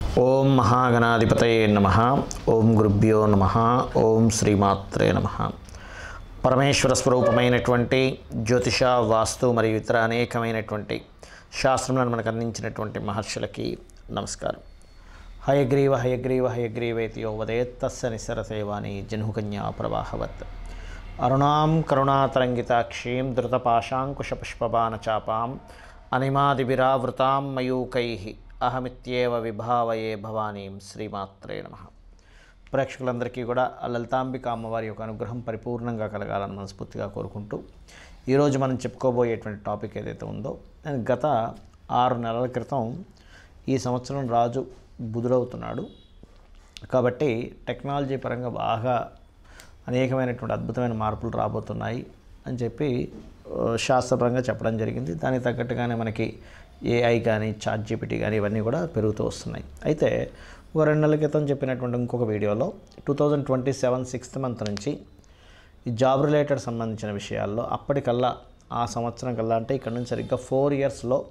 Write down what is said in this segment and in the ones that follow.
ఓం మహాగణాధిపతయే నమ ఓం గురుభ్యో నమ ఓం శ్రీమాత్రే నమ పరమేశ్వర స్వరూపమైనటువంటి జ్యోతిష వాస్తు మరియు ఇతర అనేకమైనటువంటి శాస్త్రములను మనకు అందించినటువంటి మహర్షులకి నమస్కారం హయగ్రీవ హయగ్రీవ హయగ్రీవేతి యో వదేత్ తస్య నిసరసేవాని జన్హుకన్యా ప్రవాహవత్ అరుణాం కరుణాతరంగితాక్షీం ధృతపాశాంకుశపుష్పబాణచాపాం అనిమాదివిరావృతాం మయూకై అహమిత్యేవ విభావయే భవానీం శ్రీమాత్రే నమ ప్రేక్షకులందరికీ కూడా ఆ లలితాంబిక అమ్మవారి యొక్క అనుగ్రహం పరిపూర్ణంగా కలగాలని మనస్ఫూర్తిగా కోరుకుంటూ ఈరోజు మనం చెప్పుకోబోయేటువంటి టాపిక్ ఏదైతే ఉందో నేను గత ఆరు నెలల క్రితం ఈ సంవత్సరం రాజు బుధుడవుతున్నాడు కాబట్టి టెక్నాలజీ పరంగా బాగా అనేకమైనటువంటి అద్భుతమైన మార్పులు రాబోతున్నాయి అని చెప్పి ఆ, శాస్త్రపరంగా చెప్పడం జరిగింది దానికి తగ్గట్టుగానే మనకి ఏఐ కానీ చాట్ జీపీటీ కానీ ఇవన్నీ కూడా పెరుగుతూ వస్తున్నాయి అయితే ఒక రెండు నెలల క్రితం చెప్పినటువంటి ఇంకొక వీడియోలో two thousand twenty seven sixth month నుంచి ఈ జాబ్ రిలేటెడ్ సంబంధించిన విషయాల్లో అప్పటికల్లా ఆ సంవత్సరం కల్లా అంటే ఇక్కడ నుంచి సరిగ్గా ఫోర్ ఇయర్స్లో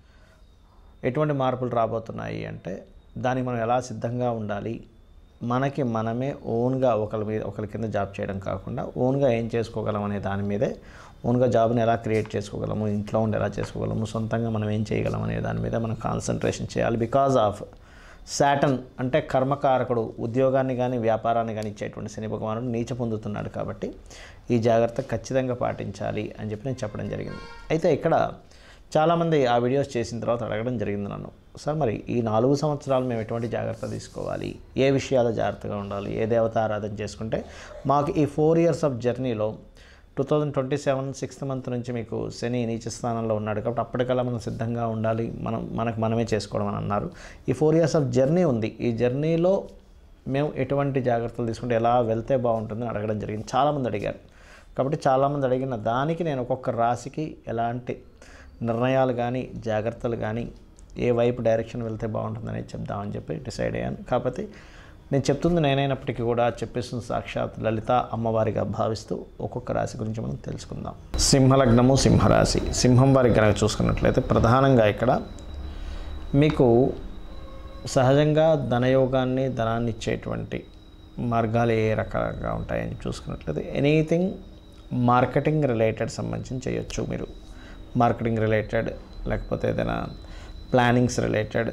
ఎటువంటి మార్పులు రాబోతున్నాయి అంటే దానికి మనం ఎలా సిద్ధంగా ఉండాలి మనకి మనమే ఓన్గా ఒకరి మీద ఒకరి కింద జాబ్ చేయడం కాకుండా ఓన్గా ఏం చేసుకోగలం అనే దాని మీదే ఓన్గా జాబ్ని ఎలా క్రియేట్ చేసుకోగలము ఇంట్లో ఉండి ఎలా చేసుకోగలము సొంతంగా మనం ఏం చేయగలం అనే దాని మీద మనం కాన్సన్ట్రేషన్ చేయాలి బికాజ్ ఆఫ్ శాటన్ అంటే కర్మకారకుడు ఉద్యోగాన్ని కానీ వ్యాపారాన్ని కానీ ఇచ్చేటువంటి శని భగవానుడు నీచ పొందుతున్నాడు కాబట్టి ఈ జాగ్రత్త ఖచ్చితంగా పాటించాలి అని చెప్పి నేను చెప్పడం జరిగింది అయితే ఇక్కడ చాలామంది ఆ వీడియోస్ చేసిన తర్వాత అడగడం జరిగింది నన్ను సార్ మరి ఈ నాలుగు సంవత్సరాలు మేము ఎటువంటి జాగ్రత్త తీసుకోవాలి ఏ విషయాలు జాగ్రత్తగా ఉండాలి ఏ దేవత ఆరాధన చేసుకుంటే మాకు ఈ ఫోర్ ఇయర్స్ ఆఫ్ జర్నీలో two thousand twenty seven sixth month నుంచి మీకు శని నీచ స్థానంలో ఉన్నాడు కాబట్టి అప్పటికల్లా మనం సిద్ధంగా ఉండాలి మనం మనకు మనమే చేసుకోవడం అని అన్నారు ఈ ఫోర్ ఇయర్స్ ఆఫ్ జర్నీ ఉంది ఈ జర్నీలో మేము ఎటువంటి జాగ్రత్తలు తీసుకుంటే ఎలా వెళ్తే బాగుంటుందని అడగడం జరిగింది చాలామంది అడిగారు కాబట్టి చాలామంది అడిగిన దానికి నేను ఒక్కొక్క రాశికి ఎలాంటి నిర్ణయాలు కానీ జాగ్రత్తలు కానీ ఏ వైపు డైరెక్షన్ వెళ్తే బాగుంటుందని చెప్దామని చెప్పి డిసైడ్ అయ్యాను కాకపోతే నేను చెప్తుంది నేనైనప్పటికీ కూడా చెప్పేస్తుంది సాక్షాత్ లలిత అమ్మవారిగా భావిస్తూ ఒక్కొక్క రాశి గురించి మనం తెలుసుకుందాం సింహలగ్నము సింహరాశి సింహం వారికి కనుక చూసుకున్నట్లయితే ప్రధానంగా ఇక్కడ మీకు సహజంగా ధనయోగాన్ని ధనాన్ని ఇచ్చేటువంటి మార్గాలు ఏ రకాలుగా ఉంటాయని చూసుకున్నట్లయితే ఎనీథింగ్ మార్కెటింగ్ రిలేటెడ్ సంబంధించి చేయొచ్చు మీరు మార్కెటింగ్ రిలేటెడ్ లేకపోతే ఏదైనా ప్లానింగ్స్ రిలేటెడ్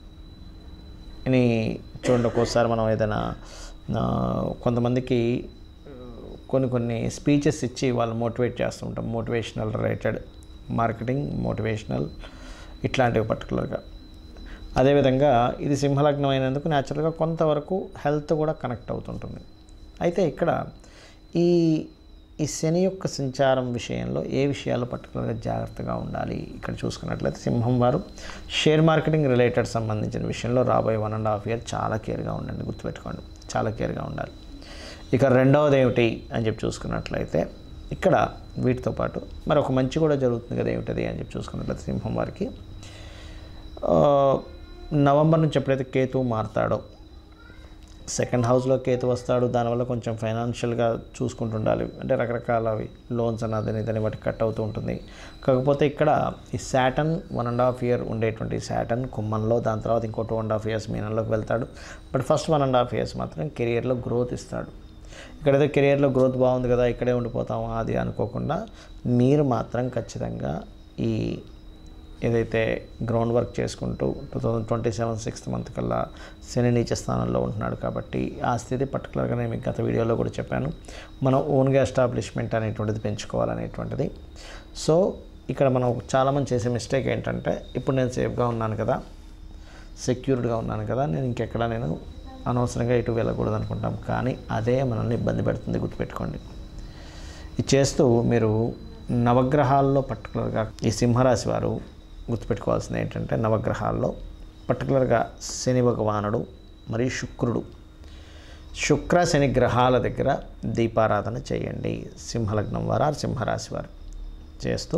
అని చూడండి ఒక్కోసారి మనం ఏదైనా ఆ, కొంతమందికి ఆ, కొన్ని కొన్ని స్పీచెస్ ఇచ్చి వాళ్ళు మోటివేట్ చేస్తూ ఉంటాం మోటివేషనల్ రిలేటెడ్ మార్కెటింగ్ మోటివేషనల్ ఇట్లాంటివి పర్టికులర్గా అదేవిధంగా ఇది సింహలగ్నం అయినందుకు న్యాచురల్గా కొంతవరకు హెల్త్ కూడా కనెక్ట్ అవుతుంటుంది అయితే ఇక్కడ ఈ ఈ శని యొక్క సంచారం విషయంలో ఏ విషయాలు పర్టికులర్గా జాగ్రత్తగా ఉండాలి ఇక్కడ చూసుకున్నట్లయితే సింహం వారు షేర్ మార్కెటింగ్ రిలేటెడ్ సంబంధించిన విషయంలో రాబోయే వన్ అండ్ హాఫ్ ఇయర్ చాలా కేర్గా ఉండండి గుర్తుపెట్టుకోండి చాలా కేర్గా ఉండాలి ఇక రెండవది ఏమిటి అని చెప్పి చూసుకున్నట్లయితే ఇక్కడ వీటితో పాటు మరి ఒక మంచి కూడా జరుగుతుంది కదా ఏమిటది అని చెప్పి చూసుకున్నట్లయితే సింహం వారికి ఆ, నవంబర్ నుంచి ఎప్పుడైతే కేతు మారుతాడో సెకండ్ హౌస్లో కేతు వస్తాడు దానివల్ల కొంచెం ఫైనాన్షియల్గా చూసుకుంటుండాలి అంటే రకరకాల లోన్స్ అన్నదని ఇదని వాటికి కట్ అవుతూ ఉంటుంది కాకపోతే ఇక్కడ ఈ Saturn one and half year ఉండేటువంటి శాటన్ కుమ్మంలో దాని తర్వాత ఇంకో టూ అండ్ హాఫ్ ఇయర్స్ మీనంలోకి వెళ్తాడు but first one and half years మాత్రం కెరియర్లో గ్రోత్ ఇస్తాడు ఇక్కడైతే కెరియర్లో గ్రోత్ బాగుంది కదా ఇక్కడే ఉండిపోతాము అది అనుకోకుండా మీరు మాత్రం ఖచ్చితంగా ఈ ఏదైతే గ్రౌండ్ వర్క్ చేసుకుంటూ two thousand twenty seven sixth month కల్లా శని నీచ స్థానంలో ఉంటున్నాడు కాబట్టి ఆ స్థితి పర్టికులర్గా నేను మీకు గత వీడియోలో కూడా చెప్పాను మనం ఓన్గా ఎస్టాబ్లిష్మెంట్ అనేటువంటిది పెంచుకోవాలనేటువంటిది సో ఇక్కడ మనం చాలామంది చేసే మిస్టేక్ ఏంటంటే ఇప్పుడు నేను సేఫ్గా ఉన్నాను కదా సెక్యూర్డ్గా ఉన్నాను కదా నేను ఇంకెక్కడ నేను అనవసరంగా ఇటు వెళ్ళకూడదు అనుకుంటాం కానీ అదే మనల్ని ఇబ్బంది పెడుతుంది గుర్తుపెట్టుకోండి ఇది చేస్తూ మీరు నవగ్రహాల్లో పర్టికులర్గా ఈ సింహరాశి వారు గుర్తుపెట్టుకోవాల్సింది ఏంటంటే నవగ్రహాల్లో పర్టికులర్గా శని భగవానుడు మరియు శుక్రుడు శుక్ర శని గ్రహాల దగ్గర దీపారాధన చేయండి సింహలగ్నం వారు ఆరు సింహరాశి వారు చేస్తూ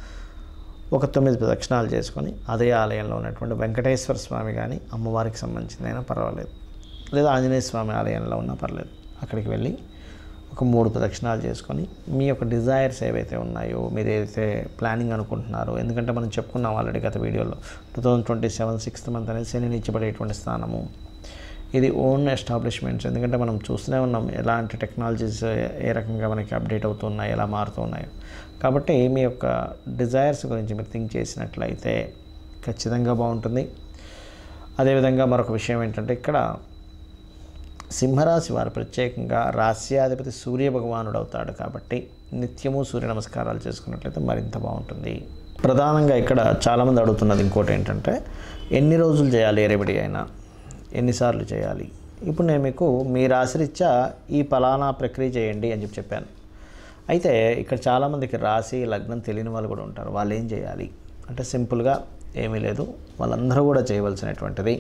ఒక తొమ్మిది ప్రదక్షిణాలు చేసుకొని అదే ఆలయంలో ఉన్నటువంటి వెంకటేశ్వర స్వామి కానీ అమ్మవారికి సంబంధించిందైనా పర్వాలేదు లేదా ఆంజనేయ స్వామి ఆలయంలో ఉన్నా పర్లేదు అక్కడికి వెళ్ళి ఒక ఒక మూడు ప్రదక్షిణాలు చేసుకొని మీ యొక్క డిజైర్స్ ఏవైతే ఉన్నాయో మీరు ఏదైతే ప్లానింగ్ అనుకుంటున్నారో ఎందుకంటే మనం చెప్పుకున్నాం ఆల్రెడీ గత వీడియోలో two thousand twenty seven sixth month అనేది శని ఇచ్చబడేటువంటి స్థానము ఇది ఓన్ ఎస్టాబ్లిష్మెంట్స్ ఎందుకంటే మనం చూస్తూనే ఉన్నాం ఎలాంటి టెక్నాలజీస్ ఏ రకంగా మనకి అప్డేట్ అవుతున్నాయి ఎలా మారుతున్నాయో కాబట్టి మీ యొక్క డిజైర్స్ గురించి మీరు థింక్ చేసినట్లయితే ఖచ్చితంగా బాగుంటుంది అదేవిధంగా మరొక విషయం ఏంటంటే ఇక్కడ సింహరాశి వారు ప్రత్యేకంగా రాస్యాధిపతి సూర్య భగవానుడు అవుతాడు కాబట్టి నిత్యము సూర్య నమస్కారాలు చేసుకున్నట్లయితే మరింత బాగుంటుంది ప్రధానంగా ఇక్కడ చాలామంది అడుగుతున్నది ఇంకోటి ఏంటంటే ఎన్ని రోజులు చేయాలి ఏ రెమెడీ అయినా ఎన్నిసార్లు చేయాలి ఇప్పుడు నేను మీకు మీ రాశిరీత్యా ఈ ఫలానా ప్రక్రియ చేయండి అని చెప్పి చెప్పాను అయితే ఇక్కడ చాలామందికి రాశి లగ్నం తెలియని వాళ్ళు కూడా ఉంటారు వాళ్ళు ఏం చేయాలి అంటే సింపుల్గా ఏమీ లేదు వాళ్ళందరూ కూడా చేయవలసినటువంటిది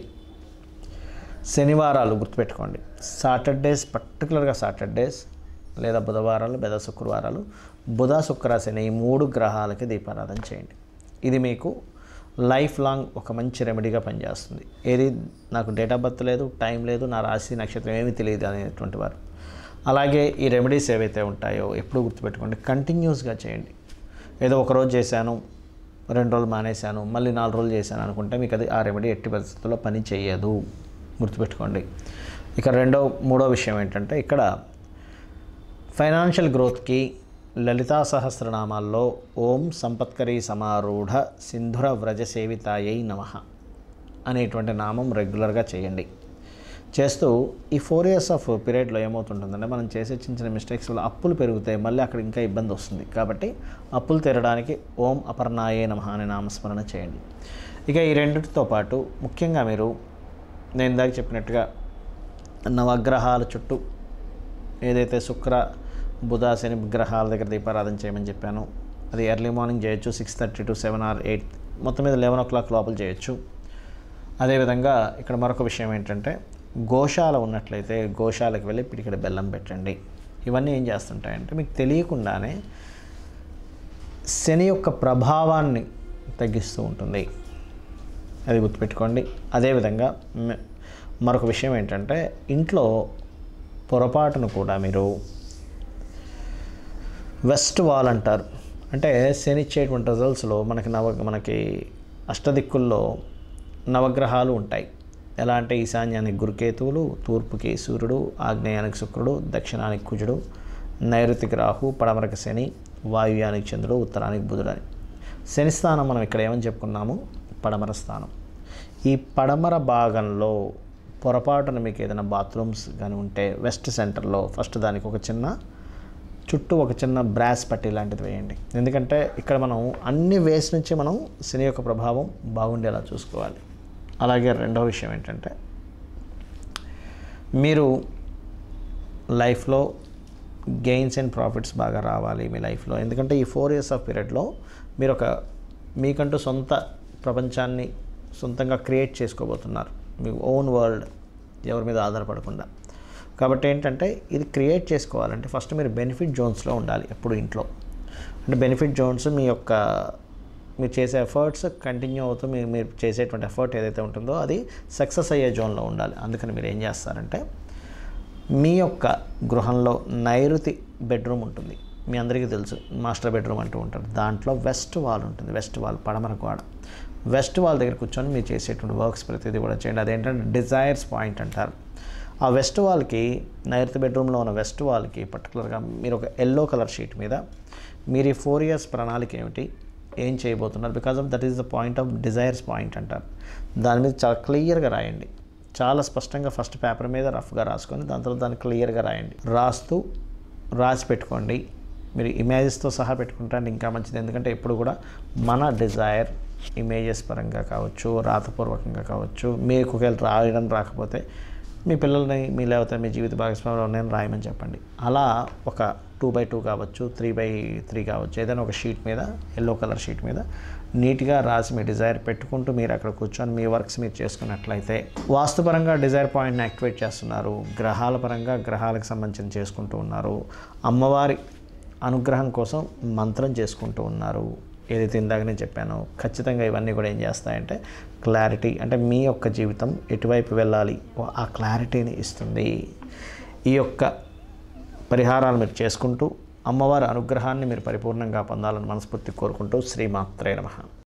శనివారాలు గుర్తుపెట్టుకోండి సాటర్డేస్ పర్టికులర్గా సాటర్డేస్ లేదా బుధవారాలు లేదా శుక్రవారాలు బుధ శుక్ర శని ఈ మూడు గ్రహాలకి దీపారాధన చేయండి ఇది మీకు లైఫ్ లాంగ్ ఒక మంచి రెమెడీగా పనిచేస్తుంది ఏది నాకు డేట్ ఆఫ్ బర్త్ లేదు టైం లేదు నా రాశి నక్షత్రం ఏమీ తెలియదు అనేటువంటి వారు అలాగే ఈ రెమెడీస్ ఏవైతే ఉంటాయో ఎప్పుడు గుర్తుపెట్టుకోండి కంటిన్యూస్గా చేయండి ఏదో ఒక రోజు చేశాను రెండు రోజులు మానేశాను మళ్ళీ నాలుగు రోజులు చేశాను అనుకుంటే మీకు అది ఆ రెమెడీ ఎట్టి పరిస్థితుల్లో పని చేయదు గుర్తుపెట్టుకోండి ఇక రెండో మూడో విషయం ఏంటంటే ఇక్కడ ఫైనాన్షియల్ గ్రోత్కి లలితా సహస్రనామాల్లో ఓం సంపత్కరీ సమారూఢ సింధుర వ్రజ సేవితాయై నమ అనేటువంటి నామం రెగ్యులర్గా చేయండి చేస్తూ ఈ ఫోర్ ఇయర్స్ ఆఫ్ పీరియడ్లో ఏమవుతుంటుందంటే మనం చేసే చిన్న చిన్న మిస్టేక్స్ వల్ల అప్పులు పెరుగుతాయి మళ్ళీ అక్కడ ఇంకా ఇబ్బంది వస్తుంది కాబట్టి అప్పులు తీరడానికి ఓం అపర్ణాయే నమ అనే నామస్మరణ చేయండి ఇక ఈ రెండింటితో పాటు ముఖ్యంగా మీరు నేను ఇందాక చెప్పినట్టుగా నవగ్రహాల చుట్టూ ఏదైతే శుక్ర బుధ శని గ్రహాల దగ్గర దీపారాధన చేయమని చెప్పాను అది ఎర్లీ మార్నింగ్ చేయొచ్చు six thirty to seven or eight మొత్తం మీద లెవెన్ ఓ క్లాక్ లోపల చేయొచ్చు అదేవిధంగా ఇక్కడ మరొక విషయం ఏంటంటే గోశాల ఉన్నట్లయితే గోశాలకు వెళ్ళి పిడికిడ బెల్లం పెట్టండి ఇవన్నీ ఏం చేస్తుంటాయంటే మీకు తెలియకుండానే శని యొక్క ప్రభావాన్ని తగ్గిస్తూ ఉంటుంది అది గుర్తుపెట్టుకోండి అదేవిధంగా మ- మరొక విషయం ఏంటంటే ఇంట్లో పొరపాటును కూడా మీరు వెస్ట్ వాల్ అంటారు అంటే శని ఇచ్చేటువంటి రిజల్ట్స్లో మనకి నవ మనకి అష్టదిక్కుల్లో నవగ్రహాలు ఉంటాయి ఎలా అంటే ఈశాన్యానికి గురుకేతువులు తూర్పుకి సూర్యుడు ఆగ్నేయానికి శుక్రుడు దక్షిణానికి కుజుడు నైరుతికి రాహు పడమరకి శని వాయువ్యానికి చంద్రుడు ఉత్తరానికి బుధుడు అని శని స్థానం మనం ఇక్కడ ఏమని చెప్పుకున్నాము పడమర స్థానం ఈ పడమర భాగంలో పొరపాటున మీకు ఏదైనా బాత్రూమ్స్ కానీ ఉంటే వెస్ట్ సెంటర్లో ఫస్ట్ దానికి ఒక చిన్న చుట్టూ ఒక చిన్న బ్రాస్ పట్టి లాంటిది వేయండి ఎందుకంటే ఇక్కడ మనం అన్ని వేస్ నుంచి మనం శని యొక్క ప్రభావం బాగుండేలా చూసుకోవాలి అలాగే రెండవ విషయం ఏంటంటే మీరు లైఫ్లో గెయిన్స్ అండ్ ప్రాఫిట్స్ బాగా రావాలి మీ లైఫ్లో ఎందుకంటే ఈ ఫోర్ ఇయర్స్ ఆఫ్ పీరియడ్లో మీరు ఒక మీకంటూ సొంత ప్రపంచాన్ని సొంతంగా క్రియేట్ చేసుకోబోతున్నారు మీ ఓన్ వరల్డ్ ఎవరి మీద ఆధారపడకుండా కాబట్టి ఏంటంటే ఇది క్రియేట్ చేసుకోవాలంటే ఫస్ట్ మీరు బెనిఫిట్ జోన్స్లో ఉండాలి ఎప్పుడు ఇంట్లో అంటే బెనిఫిట్ జోన్స్ మీ యొక్క మీరు చేసే ఎఫర్ట్స్ కంటిన్యూ అవుతూ మీరు మీరు చేసేటువంటి ఎఫర్ట్ ఏదైతే ఉంటుందో అది సక్సెస్ అయ్యే జోన్లో ఉండాలి అందుకని మీరు ఏం చేస్తారంటే మీ యొక్క గృహంలో నైరుతి బెడ్రూమ్ ఉంటుంది మీ అందరికీ తెలుసు మాస్టర్ బెడ్రూమ్ అంటూ ఉంటారు దాంట్లో వెస్ట్ వాల్ ఉంటుంది వెస్ట్ వాల్ పడమర గోడ వెస్ట్ వాల్ దగ్గర కూర్చొని మీరు చేసేటువంటి వర్క్స్ ప్రతిదీ కూడా చేయండి అదేంటంటే డిజైర్స్ పాయింట్ అంటారు ఆ వెస్ట్ వాల్కి నైరుతి బెడ్రూమ్లో ఉన్న వెస్ట్ వాల్కి పర్టికులర్గా మీరు ఒక ఎల్లో కలర్ షీట్ మీద మీరు ఈ ఫోర్ ఇయర్స్ ప్రణాళిక ఏమిటి ఏం చేయబోతున్నారు because of that is the point of desires point అంటారు దాని మీద చాలా క్లియర్గా రాయండి చాలా స్పష్టంగా ఫస్ట్ పేపర్ మీద రఫ్గా రాసుకొని దాని తర్వాత దాన్ని క్లియర్గా రాయండి రాస్తూ రాసి పెట్టుకోండి మీరు ఇమేజెస్తో సహా పెట్టుకుంటే ఇంకా మంచిది ఎందుకంటే ఎప్పుడు కూడా మన డిజైర్ ఇమేజెస్ పరంగా కావచ్చు రాతపూర్వకంగా కావచ్చు మీకు ఒకవేళ రాయడం రాకపోతే మీ పిల్లల్ని మీ లేకపోతే మీ జీవిత భాగస్వామిలో నేను రాయమని చెప్పండి అలా ఒక టూ బై టూ కావచ్చు త్రీ బై త్రీ కావచ్చు ఏదైనా ఒక షీట్ మీద ఎల్లో కలర్ షీట్ మీద నీట్గా రాసి మీ డిజైర్ పెట్టుకుంటూ మీరు అక్కడ కూర్చొని మీ వర్క్స్ మీరు చేసుకున్నట్లయితే వాస్తుపరంగా డిజైర్ పాయింట్ని యాక్టివేట్ చేస్తున్నారు గ్రహాల పరంగా గ్రహాలకు సంబంధించిన చేసుకుంటూ ఉన్నారు అమ్మవారి అనుగ్రహం కోసం మంత్రం చేసుకుంటూ ఉన్నారు ఏదైతే ఇందాక నేను చెప్పానో ఖచ్చితంగా ఇవన్నీ కూడా ఏం చేస్తాయంటే క్లారిటీ అంటే మీ యొక్క జీవితం ఎటువైపు వెళ్ళాలి ఆ క్లారిటీని ఇస్తుంది ఈ యొక్క పరిహారాలు మీరు చేసుకుంటూ అమ్మవారి అనుగ్రహాన్ని మీరు పరిపూర్ణంగా పొందాలని మనస్ఫూర్తి కోరుకుంటూ శ్రీమాత్రే నమః